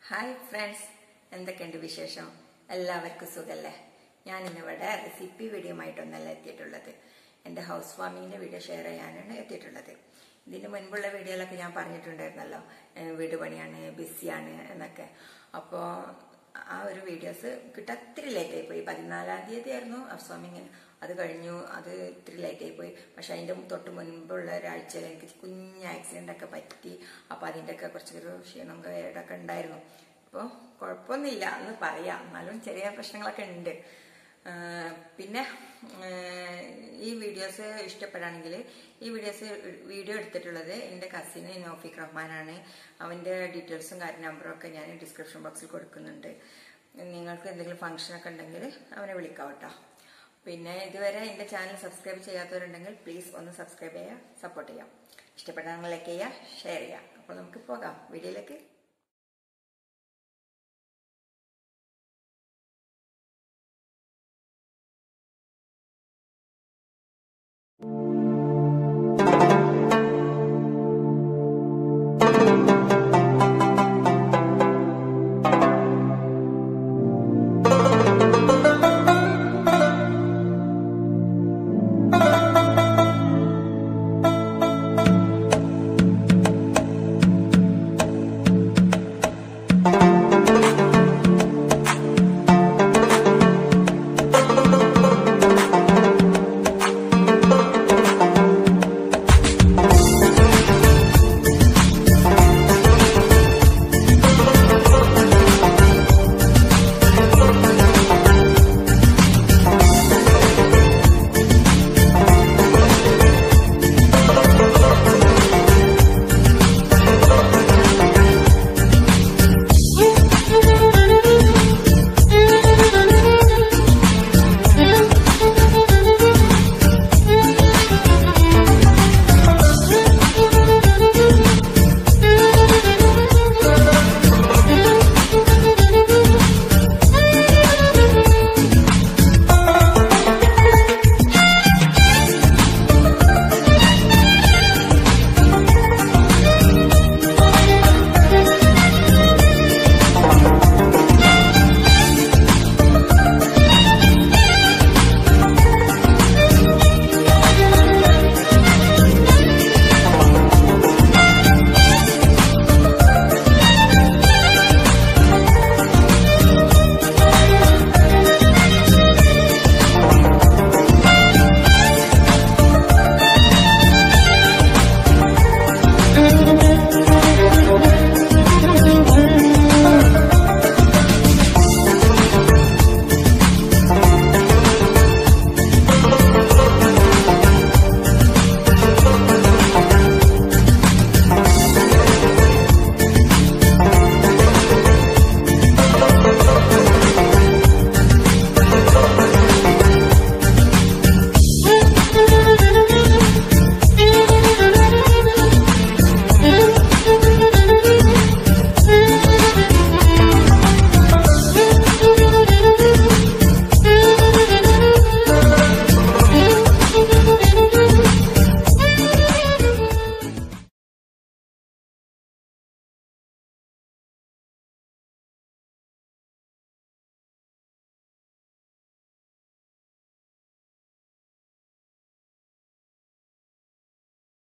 hi friends എന്തൊക്കെയുണ്ട് വിശേഷം എല്ലാവർക്കും സുഖല്ലേ ഞാൻ ഇന്നിവിടെ റെസിപ്പി വീഡിയോ ആയിട്ടൊന്നല്ല എത്തിയിട്ടുള്ളത് എൻ്റെ ഹൗസ് വാമിങ്ങിൻ്റെ വീഡിയോ ഷെയർ ചെയ്യാനാണ് എത്തിയിട്ടുള്ളത് ഇതിന് മുൻപുള്ള വീഡിയോയിലൊക്കെ ഞാൻ പറഞ്ഞിട്ടുണ്ടായിരുന്നല്ലോ ഏഹ് വീട് പണിയാണ് ബിസിയാണ് എന്നൊക്കെ അപ്പോൾ ആ ഒരു വീഡിയോസ് കിട്ടാൻ ഇത്തിരി ലേറ്റ് ആയിപ്പോയി പതിനാലാം തീയതി ആയിരുന്നു ഹൗസ് വാമിങ് അത് കഴിഞ്ഞു അത് ഇത്തിരി ലേറ്റ് ആയിപ്പോയി പക്ഷെ അതിൻ്റെ തൊട്ട് മുൻപുള്ള ഒരാഴ്ചയിൽ എനിക്ക് കുഞ്ഞ് ആക്സിഡൻ്റ് ഒക്കെ പറ്റി അപ്പോൾ അതിൻ്റെയൊക്കെ കുറച്ചൊരു ക്ഷീണം കേടൊക്കെ ഉണ്ടായിരുന്നു അപ്പോൾ കുഴപ്പമൊന്നുമില്ല എന്ന് പറയാം എന്നാലും ചെറിയ പ്രശ്നങ്ങളൊക്കെ ഉണ്ട് ആ, പിന്നെ ആ, ഈ വീഡിയോസ് ഇഷ്ടപ്പെടുകയാണെങ്കിൽ ഈ വീഡിയോസ് വീഡിയോ എടുത്തിട്ടുള്ളത് എൻ്റെ കസിന് നോഫിക് റഹ്മാനാണ് അവൻ്റെ ഡീറ്റെയിൽസും കാര്യം നമ്പറും ഒക്കെ ഞാൻ ഡിസ്ക്രിപ്ഷൻ ബോക്സിൽ കൊടുക്കുന്നുണ്ട് നിങ്ങൾക്ക് എന്തെങ്കിലും ഫംഗ്ഷനൊക്കെ ഉണ്ടെങ്കിൽ അവനെ വിളിക്കാം കേട്ടോ പിന്നെ ഇതുവരെ എൻ്റെ ചാനൽ സബ്സ്ക്രൈബ് ചെയ്യാത്തവരുണ്ടെങ്കിൽ പ്ലീസ് ഒന്ന് സബ്സ്ക്രൈബ് ചെയ്യുക സപ്പോർട്ട് ചെയ്യാം ഇഷ്ടപ്പെട്ടാൽ ലൈക്ക് ചെയ്യുക ഷെയർ ചെയ്യുക അപ്പോൾ നമുക്ക് പോകാം വീഡിയോയിലേക്ക്